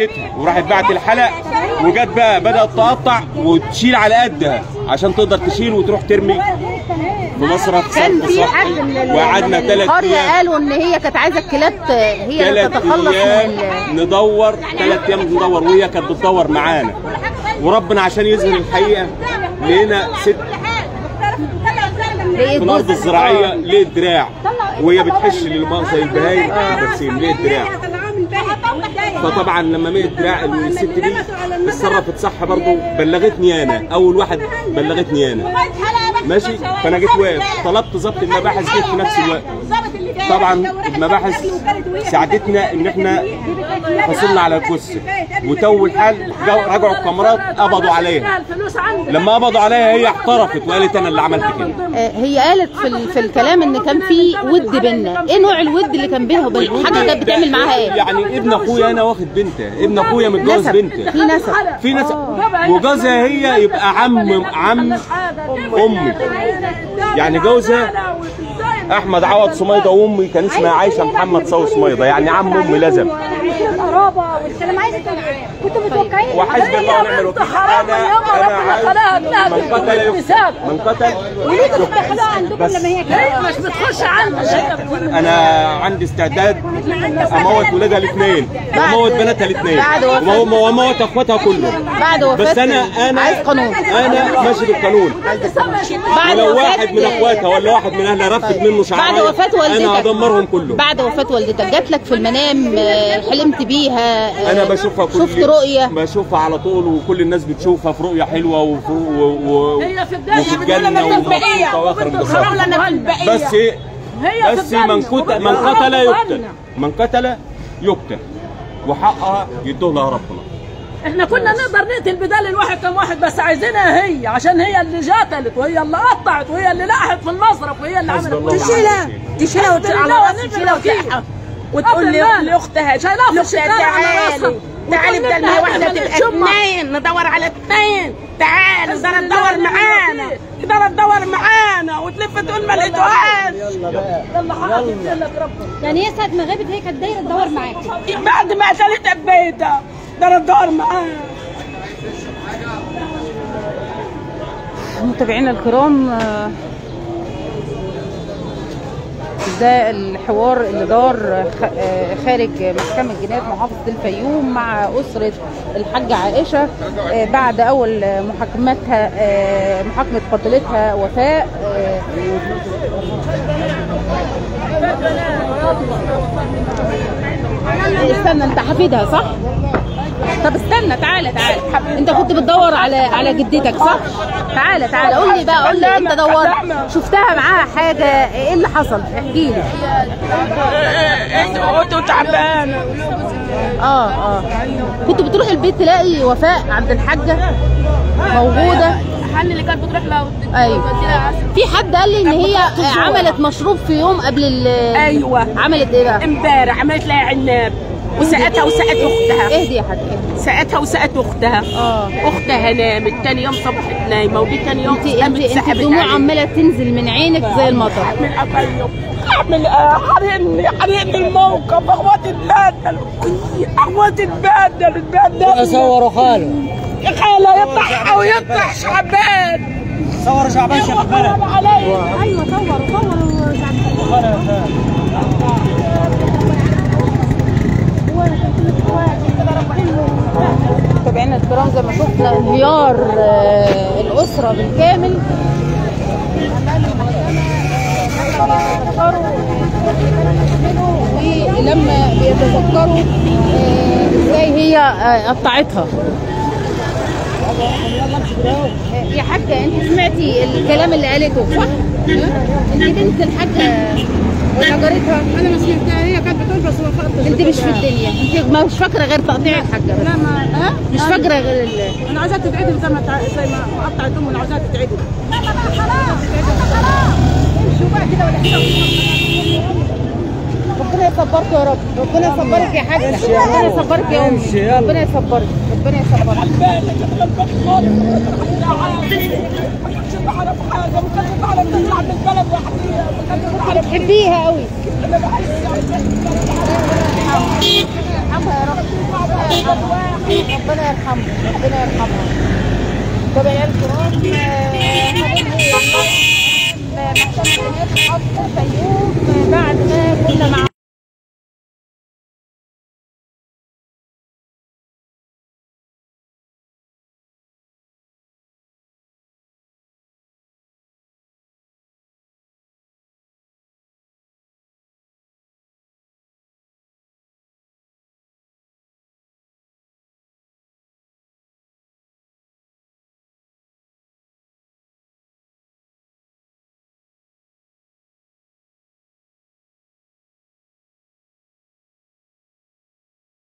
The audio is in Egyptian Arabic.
شبكتها وراحت بعت الحلق وجت بقى بدات تقطع وتشيل على قدها عشان تقدر تشيل وتروح ترمي في مصرف كان صرف في صحي. حد من ال- وقعدنا من ثلاث القريه ايام قالوا ان هي كانت عايزه الكلاب ت- هي اللي ثلاث تتخلص من ايام ال- ندور ثلاث ايام ندور وهي كانت بتدور معانا وربنا عشان يظهر الحقيقه لقينا ست لقيت في الارض جزء. الزراعيه ليه دراع وهي بتحش للمؤاخذه البهايم برسيم ليه دراع فطبعا لما ميت دراع الست دي اتصرفت صح برضه بلغتني انا اول واحد بلغتني انا ماشي فانا جيت واقف طلبت ضبط المباحث جيت في نفس الوقت طبعا المباحث ساعدتنا ان احنا حصلنا على الجثه وتو الحال جو- رجعوا الكاميرات قبضوا عليها الفلوس عندك لما قبضوا عليها هي اعترفت وقالت انا اللي عملت كده آه، هي قالت في ال- في الكلام ان كان في ود بينا ايه نوع الود اللي كان بينها وبين حاجه كانت بتعمل معاها ايه يعني ابن اخويا انا واخد بنته ابن اخويا متجوز نسب بنته في نسب في ناس وجوزها هي يبقى عم عم امي يعني جوزها احمد عوض سميضه وامي كان اسمها عايشه محمد صاوي سميضه يعني عم امي لازم القرابه والكلام عايز كنتوا متوقعين وحسبي الله ونعم الوكيل انا انا عايز من قتل يقتل من قتل بس مش بتخش عندك انا عندي استعداد اموت ولادها الاثنين واموت بناتها الاثنين بعد وفاة- واموت اخواتها كلهم بعد وفاه بس انا انا عايز قانون انا ماشي بالقانون بعد ولو وفاة- واحد من اخواتها ولا واحد من اهلها رفت منه شعرايه بعد وفاة والدتك انا هدمرهم كلهم بعد وفاة والدتك جات لك في المنام آه، حلمت بيها آه، انا بشوفها كل شفت رؤية بشوفها على طول وكل الناس بتشوفها في رؤيه حلوه وفي و... و... هي في الدنيا وفي بتقول الجنه لما وفي البقية. اواخر وبنت البصر الخراب لما البقية. بس هي في بس الجنة. من قتل من وبنت قتل الخراب يقتل الجنة. من قتل يقتل وحقها يدوه لها ربنا احنا كنا نقدر نقتل بدال الواحد كم واحد بس عايزينها هي عشان هي اللي جاتلت وهي اللي قطعت وهي اللي لحت في المصرف وهي اللي عملت كل تشيلها تشيلها وت- على راسها تشيلها وتلحق وتقول لي قبل ما- لاختها شايلاها في لاختها الشكارة على تعالي راسها. تعالي وتقول بدل لها ما واحده تعمل تبقى الشمع. اثنين ندور على اثنين تعالوا ده بسم تدور الله معانا ده تدور معانا وتلف تقول ما لقيتوهاش يلا حقك لك ربنا يعني هي ساعة ما غابت هي كانت دايرة تدور معاك بعد ما قتلت ابيتها ده تدور معانا متابعينا الكرام آه، ده الحوار اللي دار خ- آه، خارج محكمة جنايات محافظة الفيوم مع أسرة الحاجة عائشة آه، بعد أول محاكمتها آه، محاكمة قاتلتها وفاء آه، استنى انت حفيدها صح؟ طب استنى تعالى تعالى انت كنت بتدور على على جدتك صح؟ تعالى تعالى قول لي بقى قول لي انت دورت شفتها معاها حاجه ايه اللي حصل؟ احكي لي انتوا تعبانه اه اه كنت بتروح البيت تلاقي وفاء عند الحاجه موجوده الحل اللي كانت بتروح لها ايوه في حد قال لي ان هي عملت مشروب في يوم قبل ال أيوة. عملت ايه بقى؟ امبارح عملت لها عناب وسقتها وسقت اختها اهدي يا حاجه اهدي. سقتها وسقت اختها اه اختها نامت تاني يوم صبحت نايمه ودي تاني يوم انت قامت انت انت سحبت الدموع عليها. عماله تنزل من عينك زي المطر اعمل اطيب اعمل ايه حرقني حرقني الموقف اخواتي اتبدلوا اخواتي اتبدلوا اتبدلوا صوروا خاله يا خاله يطلع او يطلع شعبان صوروا شعبان شيخ البلد حرام علي ايوه صوروا صوروا متابعينا الكرام زي ما شفنا انهيار آه، الاسره بالكامل ولما بيتذكروا آه، ازاي هي آه، قطعتها آه، يا حاجه انت سمعتي الكلام اللي قالته صح؟ انت بنت الحاجه ولا جارتها انا ما سمعتها هي كانت بتقول بس وفقت انت مش في الدنيا انت ما مش فاكره غير تقطيع الحاجه بس لا ما ها مش فاكره غير ال... انا عايزاها تتعدل زي ما تع- زي ما قطعت امي انا عايزاها تتعدل ربنا يصبرك يا رب ربنا يصبرك يا حاجه ربنا يصبرك يا امي ربنا يصبرك ربنا يصبرك بالك انا غلبان خالص ما كنتش بعرف حاجه ما كنتش بعرف تطلع من البلد وحديها ما كنتش بعرف بتحبيها قوي انا بحس يرحمها يا رب ربنا يرحمها ربنا يرحمها طب يا الكرام هننهي محكمة الجنايات محافظة الفيوم بعد ما